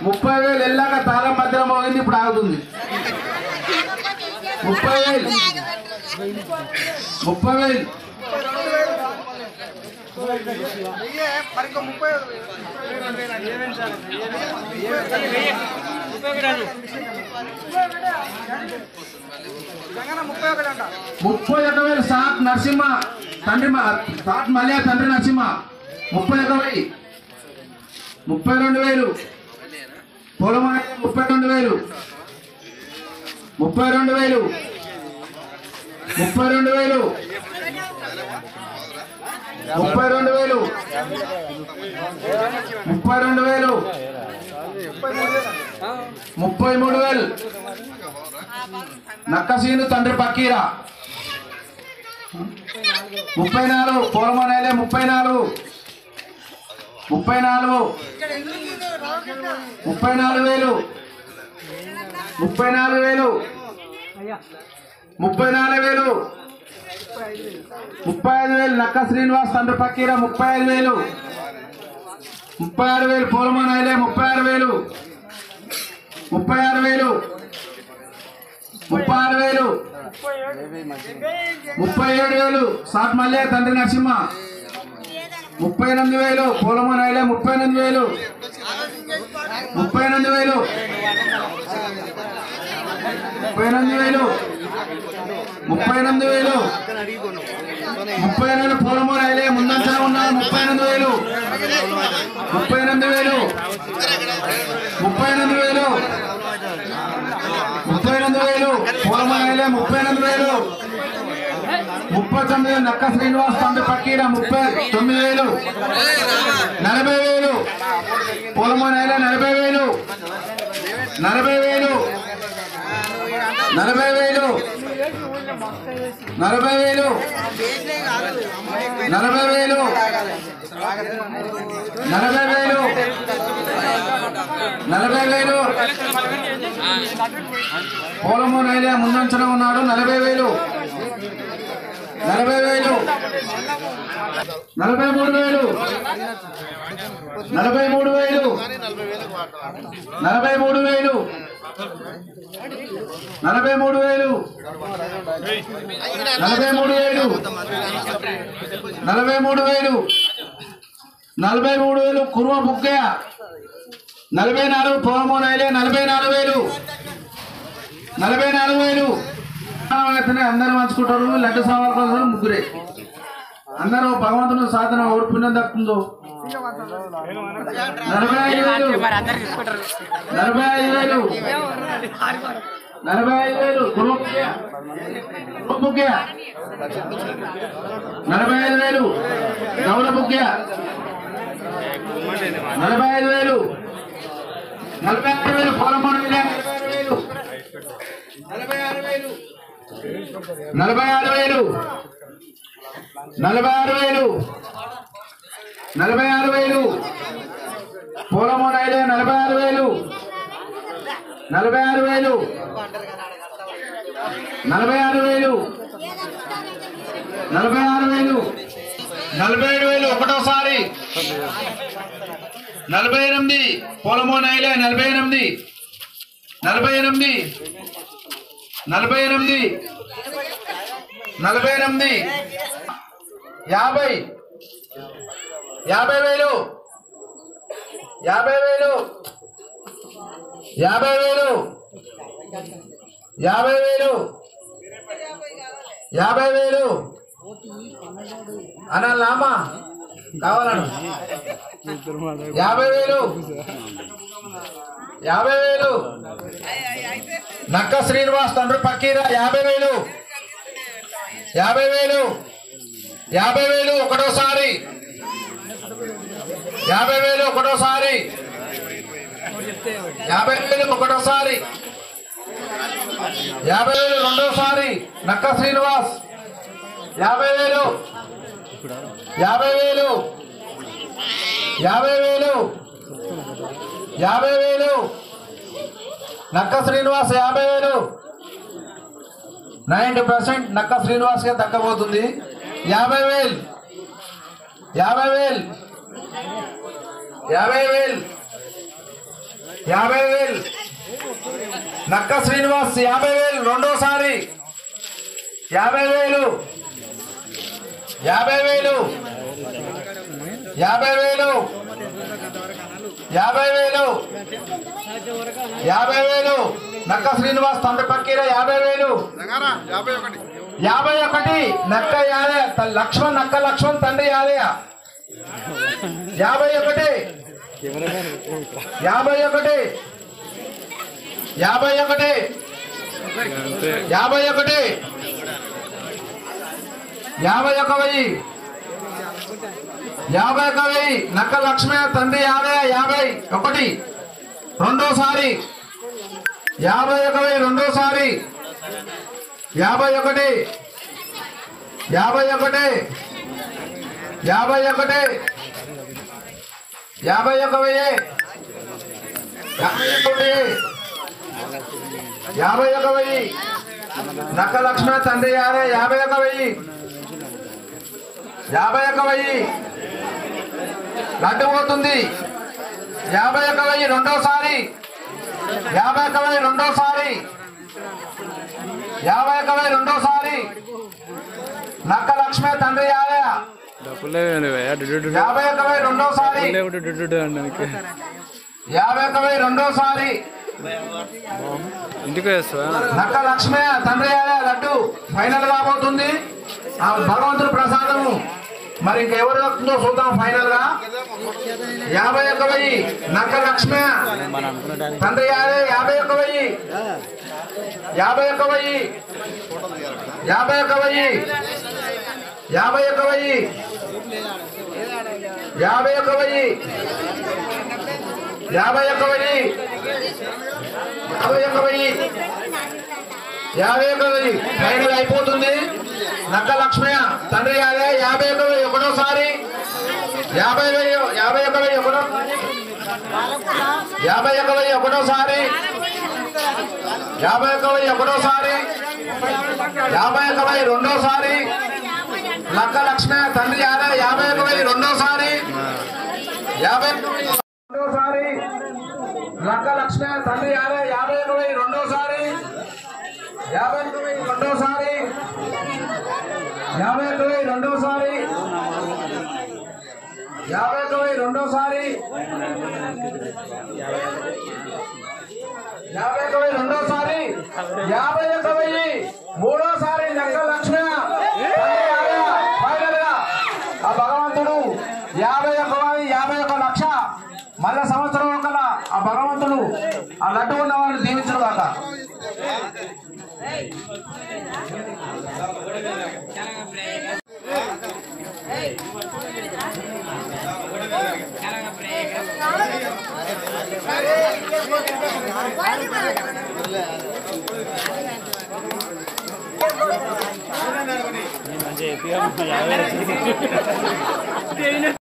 ముప్పై వేలు వెళ్ళాక తాళం మధ్యలో మోగింది ఇప్పుడు ఆగుతుంది ముప్పై వేలు ముప్పై వేలు ముప్పై ఒక వేలు సాట్ నరసింహ తండ్రి మా సాట్ మల్య తండ్రి నరసింహ ముప్పై ఒక వెయ్యి ముప్పై రెండు వేలు పొలం ముప్పై రెండు వేలు ముప్పై రెండు వేలు ముప్పై రెండు వేలు ముప్పై రెండు వేలు ముప్పై రెండు వేలు ముప్పై మూడు వేలు నక్కసీను తండ్రి పక్కీరా ముప్పై నాలుగు పూలమనేలే ముప్పై నాలుగు ముప్పై నాలుగు ముప్పై నాలుగు వేలు ముప్పై నాలుగు వేలు ముప్పై నాలుగు వేలు ముప్పై ఐదు వేలు నక్క శ్రీనివాస్ తండ్రి పక్కీరా ముప్పై ఐదు వేలు ముప్పై ఆరు వేలు పూలమనేలే ముప్పై ఆరు వేలు ముప్పై ఆరు వేలు ముప్పై ఆరు వేలు ముప్పై ఏడు వేలు సాట్ మల్లె తండ్రి నరసింహ ముప్పై ఎనిమిది వేలు పూలమ్మ నాయలే ముప్పై ఎనిమిది వేలు ముప్పై ఎనిమిది వేలు ముప్పై ఎనిమిది వేలు ముప్పై ఎనిమిది వేలు ముప్పై ఎనిమిది పూలమ్మ నాయలే ముందంతా ఉన్నారు ముప్పై ఎనిమిది వేలు ముప్పై ఎనిమిది వేలు ముప్పై ఎనిమిది వేలు ముప్పై ఎనిమిది వేలు పూలమాలే ముప్పై ఎనిమిది వేలు ముప్పై తొమ్మిది వేలు నక్క శ్రీనివాస్ తండ్రి పక్కీర ముప్పై తొమ్మిది వేలు నలభై వేలు పూలమాలే నలభై వేలు నలభై వేలు నలభై వేలు నలభై వేలు నలభై వేలు నలభై వేలు నలభై వేలు పోలము నైలే ముందంచన ఉన్నాడు నలభై వేలు నలభై వేలు నలభై మూడు వేలు నలభై మూడు వేలు నలభై మూడు వేలు నలభై మూడు వేలు నలభై మూడు వేలు నలభై మూడు వేలు నలభై మూడు వేలు కుర్మ బుక్కయ్య నలభై నాలుగు పోలమో నైలే నలభై నాలుగు వేలు నలభై నాలుగు వేలు అయితేనే అందరూ పంచుకుంటారు లడ్డు సామాన్ కోసం ముగ్గురే అందరూ భగవంతుని సాధన ఓడి పుణ్యం దక్కుతుందో నలభై ఐదు వేలు నలభై ఐదు వేలు నలభై ఐదు వేలు గురుముఖ్య గురుముఖ్య నలభై ఐదు వేలు గౌర ముఖ్య నలభై ఐదు వేలు నలభై ఆరు వేలు పొలమూడు వేలు నలభై ఆరు వేలు నలభై ఆరు వేలు నలభై ఆరు వేలు నలభై ఆరు వేలు పూలమూడు ఐదు నలభై ఆరు వేలు నలభై ఆరు వేలు నలభై ఆరు వేలు నలభై ఆరు వేలు నలభై ఏడు వేలు ఒకటోసారి నలభై ఎనిమిది పొలమో నైలే నలభై ఎనిమిది నలభై ఎనిమిది నలభై ఎనిమిది నలభై ఎనిమిది యాభై యాభై వేలు యాభై వేలు యాభై వేలు యాభై వేలు యాభై వేలు అనాలమ్మా కావాలను యాభై వేలు యాభై వేలు నక్క శ్రీనివాస్ తండ్రి పక్కీరా యాభై వేలు యాభై వేలు యాభై వేలు ఒకటోసారి యాభై వేలు ఒకటోసారి యాభై వేలు ఒకటోసారి యాభై వేలు రెండోసారి నక్క శ్రీనివాస్ యాభై వేలు యాభై వేలు యాభై వేలు యాభై వేలు నక్క శ్రీనివాస్ యాభై వేలు నైంటీ పర్సెంట్ నక్క శ్రీనివాస్కే దక్కబోతుంది యాభై వేలు యాభై వేలు యాభై వేలు యాభై వేలు నక్క శ్రీనివాస్ యాభై వేలు రెండోసారి యాభై వేలు యాభై వేలు యాభై వేలు యాభై వేలు యాభై వేలు నక్క శ్రీనివాస్ తండ్రి పక్కీర యాభై వేలు యాభై ఒకటి యాభై ఒకటి నక్క యాదయ త- లక్ష్మణ్ నక్క లక్ష్మణ్ తండ్రి యాదయ యాభై ఒకటి యాభై ఒకటి యాభై ఒకటి యాభై ఒకటి యాభై ఒక వెయ్యి యాభై ఒక వెయ్యి నక్క లక్ష్మణ తండ్రి యాదయ యాభై ఒకటి రెండోసారి యాభై ఒక వెయ్యి రెండోసారి యాభై ఒకటి యాభై ఒకటి యాభై ఒకటి యాభై ఒక వెయ్యి యాభై ఒకటి యాభై ఒక వెయ్యి నక్క లక్ష్మణ తండ్రి యాభై యాభై ఒక వెయ్యి యాభై ఒక వెయ్యి లడ్డు పోతుంది యాభై ఒక వెయ్యి రెండోసారి యాభై ఒక వెయ్యి రెండోసారి యాభై ఒక వెయ్యి రెండోసారి నక్క లక్ష్మణ తండ్రి యాభై డబ్బులే డుడ్డు యాభై ఒక వెయ్యి రెండోసారి డుడ్డు అనడానికి యాభై ఒక వెయ్యి రెండోసారి ఇంటికి వేస్తావా నక్క లక్ష్మయ్య తండ్రి యాదయ్య లడ్డు ఫైనల్ కాబోతుంది ఆ భగవంతుడి ప్రసాదము మరి ఇంకెవరు వస్తుందో చూద్దాం ఫైనల్ గా యాభై ఒక్క వెయ్యి నక్క లక్ష్మయ్య తండ్రి యాదయ్య యాభై ఒక్క వెయ్యి యాభై ఒక్క వెయ్యి యాభై ఒక్క వెయ్యి యాభై ఒక్క వెయ్యి యాభై ఒక్క వెయ్యి యాభై ఒక్క వెయ్యి యాభై ఒక్క వెయ్యి యాభై ఒక్క వెయ్యి ఫైనల్ అయిపోతుంది నక్క లక్ష్మయ్య తండ్రి యాదే యాభై ఒక్క వెయ్యి ఒకటోసారి యాభై వెయ్యి యాభై ఒక్క వెయ్యి ఒకటో యాభై ఒక్క వెయ్యి ఒకటోసారి యాభై ఒక్క వెయ్యి ఒకటోసారి యాభై ఒక్క వెయ్యి రెండోసారి నక్క లక్ష్మయ్య తండ్రి యాదే యాభై ఒక్క వెయ్యి రెండోసారి యాభై ఒక్క వెయ్యి రెండోసారి లక్క లక్ష్మణ తండ్రి యాభై యాభై ఒక వెయ్యి రెండోసారి యాభై ఒక వెయ్యి రెండోసారి యాభై ఒక వెయ్యి రెండోసారి యాభై ఒక వెయ్యి రెండోసారి యాభై ఒక వెయ్యి రెండోసారి యాభై ఒక వెయ్యి మూడోసారి లక్క లక్ష్మణ తండ్రి యాభై ఫైనల్ గా ఆ భగవంతుడు యాభై ఒక వెయ్యి యాభై ఒక లక్ష మళ్ళా సంవత్సరం ఒకల ఆ భగవంతుడు ఆ లడ్డు ఉన్న వాళ్ళని దీవించడు కాక మంచిగా చెప్పి